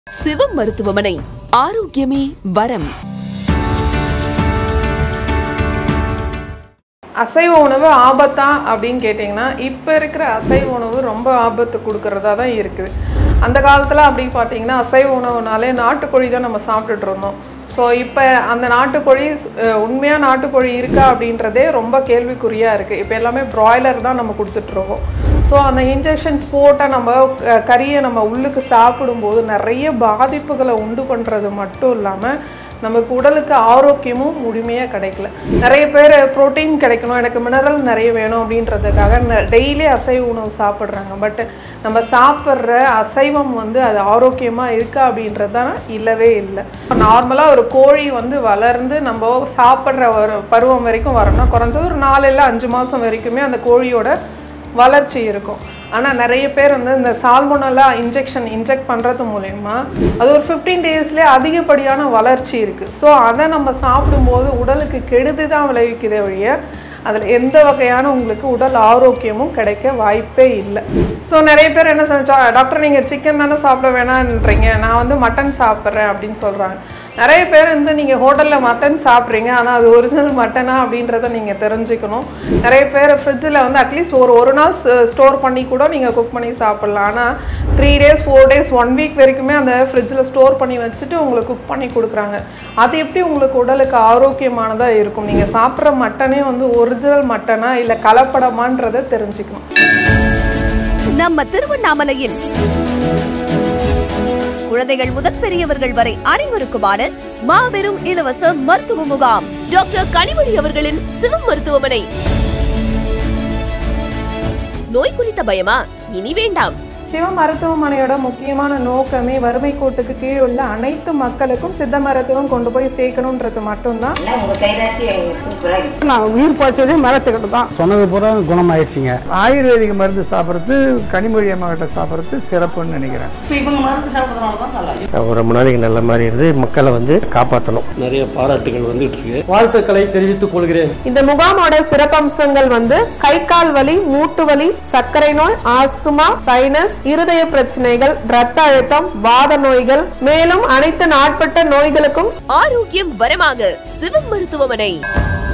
சிவம் மருத்துவமனை ஆரோக்கியமே வரம் அசைவ உணவு ஆபத்தா அப்படின்னு கேட்டிங்கன்னா இப்போ இருக்கிற அசைவ உணவு ரொம்ப ஆபத்து கொடுக்கறதா தான் இருக்குது அந்த காலத்தில் அப்படி பார்த்தீங்கன்னா அசைவ உணவுனாலே நாட்டுக்கோழி தான் நம்ம சாப்பிட்டுட்டு இருந்தோம் ஸோ இப்போ அந்த நாட்டுக்கோழி அஹ், உண்மையா நாட்டுக்கோழி இருக்கா அப்படின்றதே ரொம்ப கேள்விக்குறியாக இருக்குது இப்போ எல்லாமே ப்ராய்லர் தான் நம்ம கொடுத்துட்ருக்கோம் ஸோ அந்த இன்ஜெக்ஷன்ஸ் போட்டால் நம்ம அஹ், கறியை நம்ம உள்ளுக்கு சாப்பிடும்போது நிறைய பாதிப்புகளை உண்டு பண்ணுறது மட்டும் இல்லாமல் நமக்கு உடலுக்கு ஆரோக்கியமும் முழுமையாக கிடைக்கல நிறைய பேர் புரோட்டீன் கிடைக்கணும் எனக்கு மினரல் நிறைய வேணும் அப்படின்றதுக்காக டெய்லி அசைவ உணவு சாப்பிட்றாங்க பட் நம்ம சாப்பிட்ற அசைவம் வந்து அது ஆரோக்கியமாக இருக்கா அப்படின்றது தான் இல்லவே இல்லை நார்மலாக ஒரு கோழி வந்து வளர்ந்து நம்ம சாப்பிட்ற ஒரு பருவம் வரைக்கும் வரணும் குறைஞ்சது ஒரு நாலு இல்லை அஞ்சு மாதம் வரைக்குமே அந்த கோழியோட வளர்ச்சி இருக்கும் ஆனால் நிறைய பேர் வந்து இந்த சால்மோனலா இன்ஜெக்ஷன் இன்ஜெக்ட் பண்ணுறது மூலயமா அது ஒரு ஃபிஃப்டீன் டேஸ்லேயே அதிகப்படியான வளர்ச்சி இருக்குது ஸோ அதை நம்ம சாப்பிடும்போது உடலுக்கு கெடுதி தான் விளைவிக்குதே ஒழிய அதில் எந்த வகையான உங்களுக்கு உடல் ஆரோக்கியமும் கிடைக்க வாய்ப்பே இல்லை ஸோ நிறைய பேர் என்ன செஞ்சா டாக்டர் நீங்கள் சிக்கன் தானே சாப்பிட வேணான்றீங்க நான் வந்து மட்டன் சாப்பிட்றேன் அப்படின்னு சொல்கிறாங்க நிறைய பேர் வந்து நீங்கள் ஹோட்டலில் மட்டன் சாப்பிட்றீங்க ஆனால் அது ஒரிஜினல் மட்டனா அப்படின்றத நீங்கள் தெரிஞ்சுக்கணும் நிறைய பேர் ஃப்ரிட்ஜில் வந்து அட்லீஸ்ட் ஒரு ஒரு நாள் ஸ்டோர் பண்ணி கூட நீங்கள் குக் பண்ணி சாப்பிட்லாம் ஆனால் three days four days one week வரைக்குமே அந்த ஃப்ரிட்ஜில் ஸ்டோர் பண்ணி வச்சுட்டு உங்களுக்கு குக் பண்ணி கொடுக்குறாங்க அது எப்படி உங்களுக்கு உடலுக்கு ஆரோக்கியமானதாக இருக்கும் நீங்கள் சாப்பிட்ற மட்டனே வந்து ஒரிஜினல் மட்டனா இல்லை கலப்படமான்றதை தெரிஞ்சுக்கணும் நம்ம திருவண்ணாமலையில் குழந்தைகள் முதல் பெரியவர்கள் வரை அனைவருக்குமான மாபெரும் இலவச மருத்துவ முகாம் டாக்டர் கனிமொழி அவர்களின் சிவம் மருத்துவமனை நோய் குறித்த பயமா இனி வேண்டாம் சிவ மருத்துவமனையோட முக்கியமான நோக்கமே வறுமை கோட்டுக்கு கீழ் உள்ள அனைத்து மக்களுக்கும் சித்த மருத்துவம் கொண்டு போய் சேர்க்கணுன்றது மட்டும்தான் எல்லாம் உங்க கைராசி சூப்பரா இருக்கு நான் உயிர் பாய்ச்சதே மரத்துக்கிட்ட தான் சொன்னது பூரா குணமாயிடுச்சுங்க ஆயுர்வேதிக் மருந்து சாப்பிட்றது கனிமொழி அம்மா கிட்ட சாப்பிட்றது சிறப்புன்னு நினைக்கிறேன் ஒரு நாளைக்கு நல்ல மாதிரி இருந்து மக்களை வந்து காப்பாற்றணும் நிறைய பாராட்டுகள் வந்துட்டு இருக்கு வாழ்த்துக்களை தெரிவித்துக் கொள்கிறேன் இந்த முகாமோட சிறப்பம்சங்கள் வந்து கை கால் வலி மூட்டு வலி சர்க்கரை நோய் ஆஸ்துமா சைனஸ் இருதய பிரச்சனைகள் இரத்த அழுத்தம் வாத நோய்கள் மேலும் அனைத்து நாட்பட்ட நோய்களுக்கும் ஆரோக்கியம் வரமாக சிவம் மருத்துவமனை